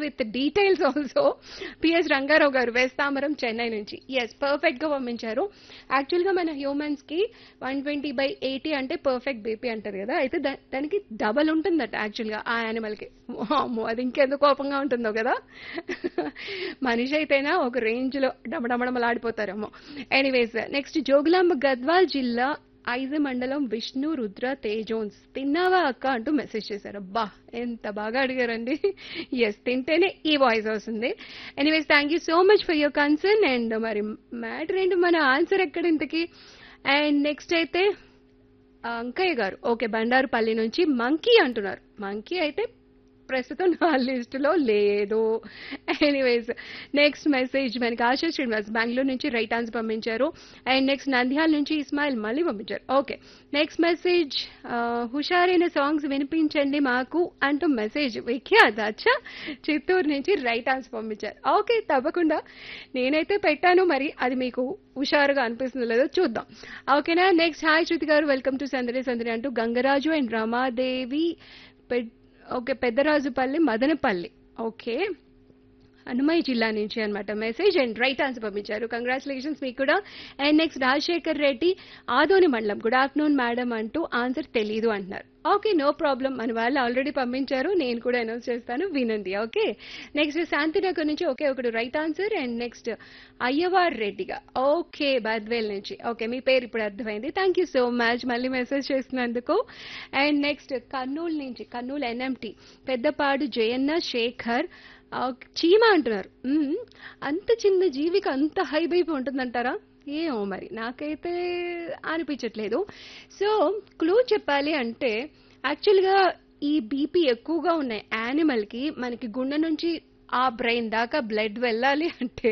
With details also PS Rangarao garu వేస్తామరం చెన్నై నుంచి yes perfect గా పంపించారు యాక్చువల్ గా మన హ్యూమన్స్ కి వన్ ట్వంటీ బై ఎయిటీ అంటే పర్ఫెక్ట్ బీపీ అంటారు కదా అయితే దా- దానికి డబల్ ఉంటుందట యాక్చువల్ గా ఆ యానిమల్ కి అమ్మో అది ఇంకెందుకు కోపంగా ఉంటుందో కదా మనిషి అయితేనా ఒక రేంజ్ లో డమడమడమలాడిపోతారేమో ఎనీవేస్ నెక్స్ట్ జోగులాంబ గద్వాల్ జిల్లా ఐజ మండలం విష్ణు రుద్ర తేజోన్స్ తిన్నావా అక్క అంటూ మెసేజ్ చేశారు అబ్బా ఎంత బాగా అడిగారండి ఎస్ తింటేనే ఈ వాయిస్ వస్తుంది anyways thank you so much for your concern and మరి మ్యాటర్ ఏంటి మన ఆన్సర్ ఎక్కడ ఇంతకి అండ్ నెక్స్ట్ అయితే ఆ, అంకయ్య గారు ఓకే బండారుపల్లి నుంచి మంకీ అంటున్నారు మంకీ అయితే ప్రస్తుతం నా లిస్టులో లేదు ఎనీవేస్ నెక్స్ట్ మెసేజ్ మనకి ఆశా శ్రీనివాస్ బెంగళూరు నుంచి రైట్ ఆన్సర్ పంపించారు అండ్ నెక్స్ట్ నంద్యాల నుంచి ఇస్మాయిల్ మళ్ళీ పంపించారు ఓకే నెక్స్ట్ మెసేజ్ హుషారైన సాంగ్స్ వినిపించండి మాకు అంటూ మెసేజ్ విఖ్యాత్ అచ్చా చిత్తూరు నుంచి రైట్ ఆన్సర్ పంపించారు ఓకే తప్పకుండా నేనైతే పెట్టాను మరి అది మీకు హుషారుగా అనిపిస్తుందో లేదో చూద్దాం ఓకేనా నెక్స్ట్ హాయ్ శృతి గారు వెల్కమ్ టు సందడి సందడి అంటూ గంగరాజు అండ్ రమాదేవి పె- ఓకే పెద్దరాజుపల్లి మదనపల్లి ఓకే హనుమయ్య జిల్లా నుంచి అన్నమాట మెసేజ్ అండ్ రైట్ ఆన్సర్ పంపించారు కంగ్రాచులేషన్స్ మీకు కూడా అండ్ నెక్స్ట్ రాజశేఖర్ రెడ్డి ఆదోని మండలం గుడ్ ఆఫ్టర్నూన్ మేడం అంటూ ఆన్సర్ తెలీదు అంటున్నారు ఓకే నో ప్రాబ్లం మన వాళ్ళు ఆల్రెడీ పంపించారు నేను కూడా అనౌన్స్ చేస్తాను వినండి ఓకే నెక్స్ట్ శాంతినగర్ నుంచి ఓకే ఒకటి right answer and next Ayyavar రెడ్డిగా ఓకే బద్వేల్ నుంచి ఓకే మీ పేరు ఇప్పుడు అర్థమైంది థ్యాంక్ యూ సో మచ్ మళ్ళీ మెసేజ్ చేస్తున్నందుకు అండ్ నెక్స్ట్ కర్నూలు నుంచి కర్నూలు ఎన్ఎంటి పెద్దపాడు జయన్న శేఖర్ ఆ, చీమ అంటున్నారు మ్మ్. అంత చిన్న జీవికి అంత హై బైప్ ఉంటుందంటారా ఏమో మరి నాకైతే అనిపించట్లేదు సో క్లూ చెప్పాలి అంటే యాక్చువల్గా ఈ బీపీ ఎక్కువగా ఉన్న యానిమల్కి మనకి గుండె నుంచి ఆ బ్రెయిన్ దాకా బ్లడ్ వెళ్ళాలి అంటే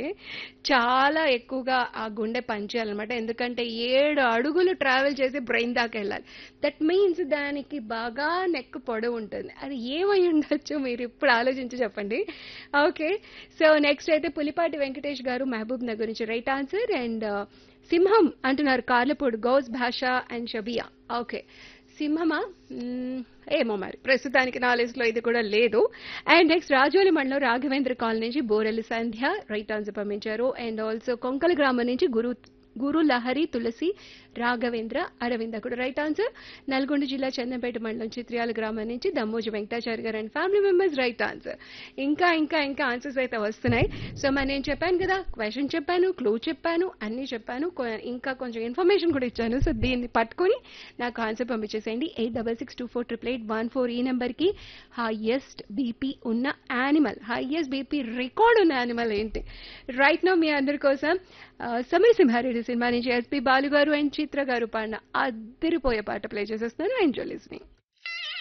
చాలా ఎక్కువగా ఆ గుండె పనిచేయాలన్నమాట ఎందుకంటే ఏడు అడుగులు ట్రావెల్ చేసి బ్రెయిన్ దాకా వెళ్ళాలి దట్ మీన్స్ దానికి బాగా నెక్ పొడవు ఉంటుంది అది ఏమై ఉండొచ్చు మీరు ఇప్పుడు ఆలోచించి చెప్పండి ఓకే సో నెక్స్ట్ అయితే పులిపాటి వెంకటేష్ గారు మహబూబ్ నగర్ నుంచి రైట్ ఆన్సర్ అండ్ సింహం అంటున్నారు కార్లపూడి గౌస్ భాష అండ్ షబియా ఓకే సింహమా మ్మ్, ఏమో మరి ప్రస్తుతానికి నా లిస్ట్ లో ఇది కూడా లేదు అండ్ నెక్స్ట్ రాజోలి మండలం రాఘవేంద్ర కాలనీ నుంచి బోరెల్లి సంధ్య రైట్ ఆన్సర్ పంపించారు అండ్ ఆల్సో కొంకల గ్రామం నుంచి గురు గురు లహరి తులసి రాఘవేంద్ర అరవింద కూడా రైట్ ఆన్సర్ నల్గొండ జిల్లా చందంపేట మండలం చిత్రియాల గ్రామం నుంచి Dammoju Venkatachari garu and family members right answer ఇంకా ఇంకా ఇంకా ఆన్సర్స్ అయితే వస్తున్నాయి సో మరి నేను చెప్పాను కదా క్వశ్చన్ చెప్పాను క్లూ చెప్పాను అన్నీ చెప్పాను కొ- ఇంకా కొంచెం ఇన్ఫర్మేషన్ కూడా ఇచ్చాను సో దీన్ని పట్టుకొని నాకు ఆన్సర్ పంపించేసేయండి eight double six two four triple eight one four ఈ నెంబర్కి హైయెస్ట్ బీపీ ఉన్న యానిమల్ హైయెస్ట్ బీపీ రికార్డ్ ఉన్న యానిమల్ ఏంటి రైట్ నో మీ అందరి కోసం ఆ, సమరసింహారెడ్డి సినిమా నుంచి ఎస్పి బాలు గారు అండ్ చిత్ర గారు పాడిన అద్దరిపోయే పాట ప్లే చేసేస్తున్నాను ఎంజాయ్ లిస్నింగ్